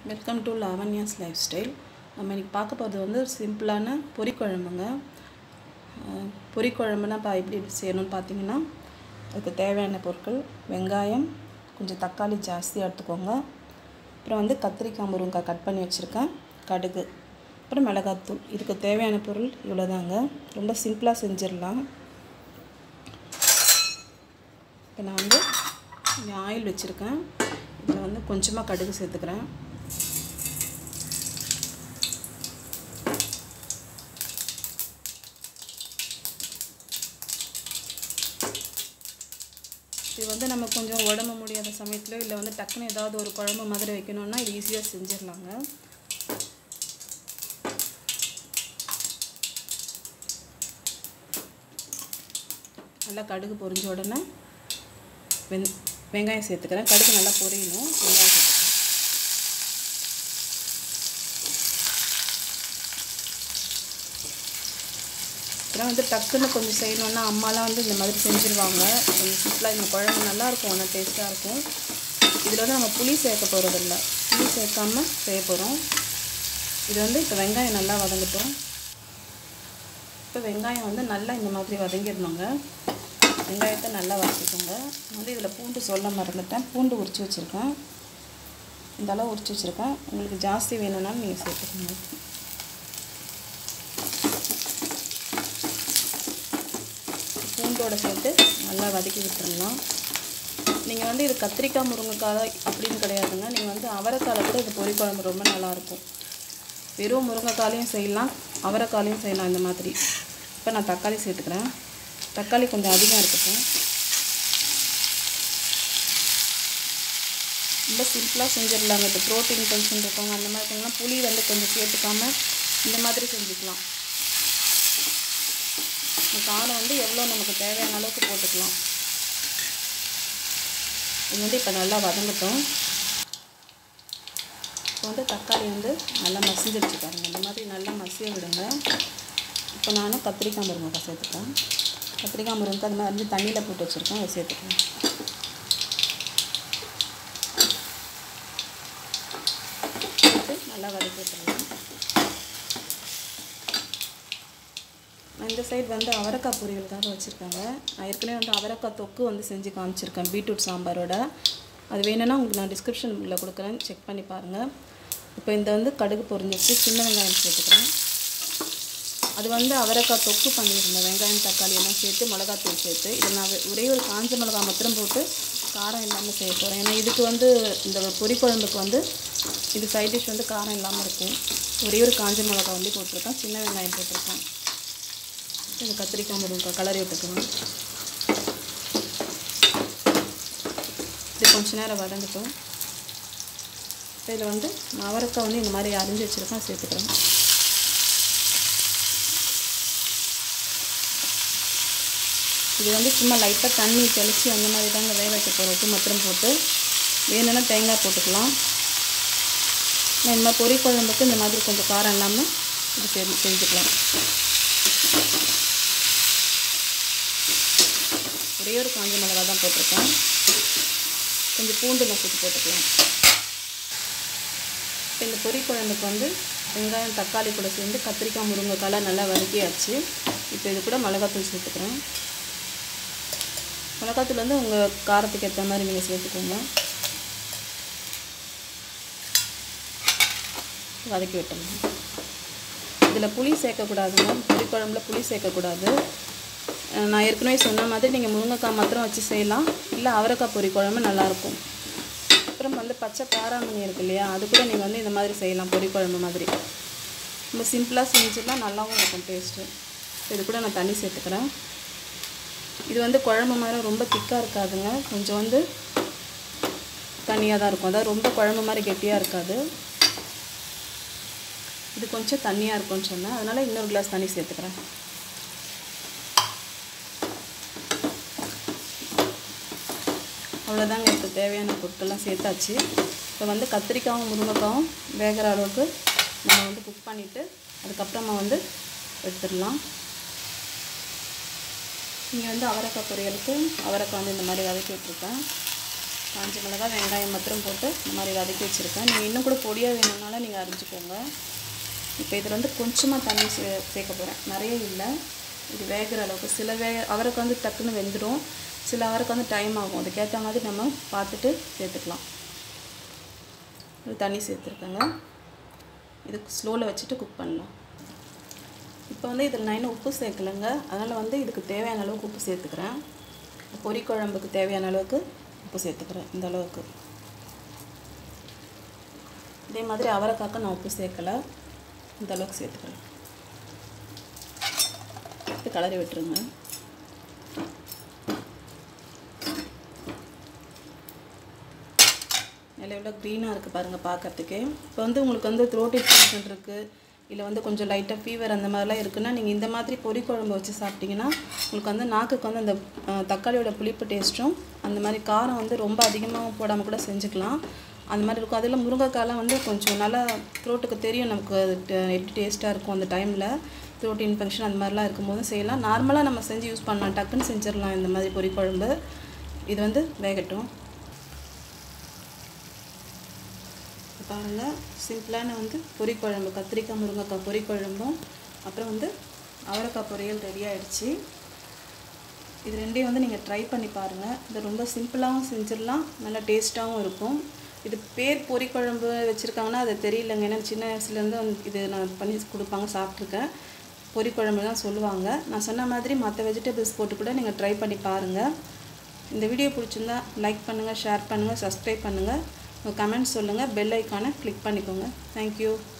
welcome to Lavanya's lifestyle நம்ம இன்றைக்கி பார்க்க போகிறது வந்து ஒரு சிம்பிளான பொரிக்குழம்புங்க அஹ், பொரிக்குழம்புனா பா எப்படி செய்யணும்னு பார்த்தீங்கன்னா அதுக்கு தேவையான பொருட்கள் வெங்காயம் கொஞ்சம் தக்காளி ஜாஸ்தியாக எடுத்துக்கோங்க அப்புறம் வந்து கத்திரிக்காய் முருங்கைக்காய் கட் பண்ணி வச்சுருக்கேன் கடுகு அப்புறம் மிளகாத்தூள் இதுக்கு தேவையான பொருள் இவ்வளோதாங்க ரொம்ப சிம்பிளாக செஞ்சிடலாம் இப்போ நான் வந்து இங்கே ஆயில் வச்சுருக்கேன் இதில் வந்து கொஞ்சமாக கடுகு சேர்த்துக்கிறேன் இது வந்து நம்ம கொஞ்சம் உடம்பு முடியாத சமயத்தில் இல்லை வந்து டக்குன்னு ஏதாவது ஒரு குழம்பு மாதிரி வைக்கணும்னா இது ஈஸியாக செஞ்சிடலாங்க நல்லா கடுகு பொரிஞ்ச உடனே வெங் வெங்காயம் சேர்த்துக்கிறேன் கடுகு நல்லா பொரியணும் வெங்காயம் சேர்த்துக்கிறேன் அப்புறம் வந்து டக்குன்னு கொஞ்சம் செய்யணுன்னா அம்மாலாம் வந்து இந்த மாதிரி செஞ்சுருவாங்க கொஞ்சம் சிம்பிளாக இந்த குழம்பு நல்லாயிருக்கும் ஆனால் டேஸ்ட்டாக இருக்கும் இதில் வந்து நம்ம புளி சேர்க்க போகிறதில்ல புளி சேர்க்காம செய்ய போகிறோம் இது வந்து இப்போ வெங்காயம் நல்லா வதங்கட்டும் இப்போ வெங்காயம் வந்து நல்லா இந்த மாதிரி வதங்கிடணுங்க வெங்காயத்தை நல்லா வதக்கிக்கோங்க வந்து இதில் பூண்டு சொல்ல மறந்துட்டேன் பூண்டு உரித்து வச்சுருக்கேன் இந்த அளவு உரித்து வச்சுருக்கேன் உங்களுக்கு ஜாஸ்தி வேணும்னாலும் நீங்கள் சேர்த்துக்கோங்க பூண்டோட சேர்த்து நல்லா வதக்கி விட்டுருலாம் நீங்கள் வந்து இது கத்திரிக்காய் முருங்கைக்காய் அப்படின்னு கிடையாதுங்க நீங்கள் வந்து அவரைக்காயில் கூட இது பொரி குழம்பு ரொம்ப நல்லாயிருக்கும் வெறும் முருங்கைக்காலையும் செய்யலாம் அவரைக்காலையும் செய்யலாம் இந்த மாதிரி இப்போ நான் தக்காளி சேர்த்துக்கிறேன் தக்காளி கொஞ்சம் அதிகம் இருக்கட்டும் ரொம்ப சிம்பிளாக செஞ்சிடலாங்க இப்போ ப்ரோட்டீன் டென்ஷன் இருக்கவங்க அந்த மாதிரி இருக்கவங்கலாம் புளி வந்து கொஞ்சம் சேர்த்துக்காம இந்த மாதிரி செஞ்சுக்கலாம் இந்த காரம் வந்து எவ்வளோ நமக்கு தேவையான அளவுக்கு போட்டுக்கலாம் இது வந்து இப்போ நல்லா வதங்கட்டும் இப்போ வந்து தக்காளி வந்து நல்லா மசிஞ்சிடுச்சு பாருங்க இந்த மாதிரி நல்லா மசிய விடுங்க இப்போ நான் கத்திரிக்காய் முருங்கைக்காய் சேர்த்துக்கிறேன் கத்திரிக்காய் முருங்கைக்காய் அது மாதிரி தண்ணியில் போட்டு வச்சுருக்கேன் அதை சேர்த்துக்கிறேன் சேர்த்து நல்லா வதக்கி விட்டுறலாம் நான் இந்த சைடு வந்து அவரைக்காய் பொரியலுக்காக வச்சுருக்காங்க நான் ஏற்கனவே வந்து அவரைக்காய் தொக்கு வந்து செஞ்சு காமிச்சிருக்கேன் பீட்ரூட் சாம்பாரோட அது வேணும்னா உங்களுக்கு நான் டிஸ்கிரிப்ஷனில் கொடுக்குறேன் செக் பண்ணி பாருங்கள் இப்போ இந்த வந்து கடுகு பொரிஞ்சிச்சு சின்ன வெங்காயம் சேர்த்துக்கிறேன் அது வந்து அவரைக்காய் தொக்கு பண்ணியிருந்தேன் வெங்காயம் தக்காளி எல்லாம் சேர்த்து மிளகாத்தூள் சேர்த்து இதில் நான் வெ- ஒரே ஒரு காஞ்ச மிளகாய் மாத்திரம் போட்டு காரம் இல்லாமல் செய்ய போகிறேன் ஏன்னா இதுக்கு வந்து இந்த பொரி குழம்புக்கு வந்து இது சைட் டிஷ் வந்து காரம் இல்லாமல் இருக்கும் ஒரே ஒரு காஞ்ச மிளகாய் வந்து போட்டிருக்கேன் சின்ன வெங்காயம் போட்டிருக்கேன் இந்த கத்திரிக்காய் முருங்கைக்காய் கலரி விட்டுக்கலாம் இது கொஞ்ச நேரம் வதங்கட்டும் இப்போ இதில் வந்து நான் அவரைக்காய் வந்து இந்த மாதிரி அரிஞ்சு வச்சுருக்கேன் சேர்த்துக்கிறேன் இது வந்து சும்மா லைட்டாக தண்ணி தெளித்து அந்த மாதிரி தாங்க வேக வைக்க போகிறோம் உப்பு மாத்திரம் போட்டு வேணும்னா தேங்காய் போட்டுக்கலாம் நான் இந்த மாதிரி பொரி குழம்புக்கு இந்த மாதிரி கொஞ்சம் காரம் இல்லாமல் இது செஞ்சு செஞ்சுக்கலாம் ஒரே ஒரு காஞ்ச மிளகா தான் போட்டிருக்கேன் கொஞ்சம் பூண்டு நசுக்கி போட்டுக்கலாம் இப்போ இந்த பொரி குழம்புக்கு வந்து வெங்காயம் தக்காளி கூட சேர்ந்து கத்திரிக்காய் முருங்கைக்காய்லாம் நல்லா வதக்கியாச்சு இப்போ இது கூட மிளகாத்தூள் சேர்த்துக்கிறேன் மிளகாத்தூள் வந்து உங்கள் காரத்துக்கு ஏற்ற மாதிரி நீங்கள் சேர்த்துக்கோங்க வதக்கி விட்டுருங்க இதில் புளி சேர்க்கக்கூடாதுங்க பொரி குழம்புல புளி சேர்க்கக்கூடாது அஹ் நான் ஏற்கனவே சொன்ன மாதிரி நீங்கள் முருங்கைக்காய் மாத்திரம் வச்சு செய்யலாம் இல்லை அவரைக்காய் பொரி குழம்பு நல்லாயிருக்கும் அப்புறம் வந்து பச்சை காராமணி இருக்கு இல்லையா அது கூட நீங்கள் வந்து இந்த மாதிரி செய்யலாம் பொரி குழம்பு மாதிரி ரொம்ப சிம்பிளாக செஞ்சுலாம் நல்லாவும் இருக்கும் டேஸ்ட்டு இது கூட நான் தண்ணி சேர்த்துக்கிறேன் இது வந்து குழம்பு மாதிரி ரொம்ப திக்காக இருக்காதுங்க கொஞ்சம் வந்து தண்ணியாக தான் இருக்கும் அதாவது ரொம்ப குழம்பு மாதிரி கெட்டியாக இருக்காது இது கொஞ்சம் தண்ணியாக இருக்கும்னு சொன்னேன் அதனால் இன்னொரு கிளாஸ் தண்ணி சேர்த்துக்கிறேன் அவ்வளோதாங்க இப்போ தேவையான பொருட்கள்லாம் சேர்த்தாச்சு இப்போ வந்து கத்திரிக்காயும் முருங்கைக்காயும் வேகிற அளவுக்கு நம்ம வந்து குக் பண்ணிவிட்டு அதுக்கப்புறமா வந்து எடுத்துடலாம் இங்கே வந்து அவரைக்காய் பொரியலுக்கு அவரைக்காய் வந்து இந்த மாதிரி வதக்கி விட்ருக்கேன் காஞ்ச மிளகாய் வெங்காயம் மாத்திரம் போட்டு இந்த மாதிரி வதக்கி வச்சுருக்கேன் நீங்கள் இன்னும் கூட பொடியாக வேணும்னாலும் நீங்கள் அரிஞ்சுக்கோங்க இப்போ இதில் வந்து கொஞ்சமாக தண்ணி சே சேர்க்க போகிறேன் நிறைய இல்லை இது வேகிற அளவுக்கு சில வே அவருக்கு வந்து டக்குன்னு வெந்துடும் சில அவருக்கு வந்து டைம் ஆகும் அதுக்கேற்ற மாதிரி நம்ம பார்த்துட்டு சேர்த்துக்கலாம் இது தண்ணி சேர்த்துருக்கேங்க இது ஸ்லோவில் வச்சுட்டு குக் பண்ணலாம் இப்போ வந்து இதில் நான் இன்னும் உப்பு சேர்க்கலைங்க அதனால் வந்து இதுக்கு தேவையான அளவுக்கு உப்பு சேர்த்துக்கிறேன் பொரி குழம்புக்கு தேவையான அளவுக்கு உப்பு சேர்த்துக்கிறேன் இந்த அளவுக்கு இதே மாதிரி அவரைக்காக்க நான் உப்பு சேர்க்கலை இந்த அளவுக்கு சேர்த்துக்கிறேன் இது கலரி விட்டுருங்க இதில் எவ்வளோ க்ரீனாக இருக்குது பாருங்கள் பார்க்கறதுக்கே இப்போ வந்து உங்களுக்கு வந்து த்ரோட் இன்ஃபெக்ஷன் இருக்குது இல்லை வந்து கொஞ்சம் லைட்டாக ஃபீவர் அந்த மாதிரிலாம் இருக்குன்னா நீங்கள் இந்த மாதிரி பொரி குழம்பு வச்சு சாப்பிட்டீங்கன்னா உங்களுக்கு வந்து நாக்குக்கு வந்து அந்த அஹ், தக்காளியோட புளிப்பு டேஸ்ட்டும் அந்த மாதிரி காரம் வந்து ரொம்ப அதிகமாக போடாமல் கூட செஞ்சுக்கலாம் அந்த மாதிரி இருக்கும் அதில் முருங்கைக்காயெலாம் வந்து கொஞ்சம் நல்லா த்ரோட்டுக்கு தெரியும் நமக்கு அது ட- எப்படி டேஸ்ட்டாக இருக்கும் அந்த டைமில் த்ரோட் இன்ஃபெக்ஷன் அந்த மாதிரிலாம் இருக்கும்போது செய்யலாம் நார்மலாக நம்ம செஞ்சு யூஸ் பண்ணலாம் டக்குன்னு செஞ்சிடலாம் இந்த மாதிரி பொரி குழம்பு இது வந்து வேகட்டும் பாருங்கள் சிம்பிளான வந்து பொரி குழம்பு கத்திரிக்காய் முருங்கைக்காய் பொரி குழம்பும் அப்புறம் வந்து அவரைக்காய் பொரியல் ரெடி ஆயிடுச்சு இது ரெண்டையும் வந்து நீங்கள் ட்ரை பண்ணி பாருங்கள் இது ரொம்ப சிம்பிளாகவும் செஞ்சிடலாம் நல்லா டேஸ்ட்டாகவும் இருக்கும் இது பேர் பொரி குழம்பு வச்சுருக்காங்கன்னா அது தெரியலங்க ஏன்னா சின்ன வயசுலேருந்து வந்து இது நான் பண்ணி கொடுப்பாங்க சாப்பிட்ருக்கேன் பொரி குழம்பு தான் சொல்லுவாங்க நான் சொன்ன மாதிரி மற்ற வெஜிடபிள்ஸ் போட்டு கூட நீங்கள் ட்ரை பண்ணி பாருங்கள் இந்த வீடியோ பிடிச்சிருந்தா லைக் பண்ணுங்கள் ஷேர் பண்ணுங்கள் சப்ஸ்கிரைப் பண்ணுங்கள் உங்கள் கமெண்ட்ஸ் சொல்லுங்கள் பெல் ஐக்கானை கிளிக் பண்ணிக்கோங்க தேங்க்யூ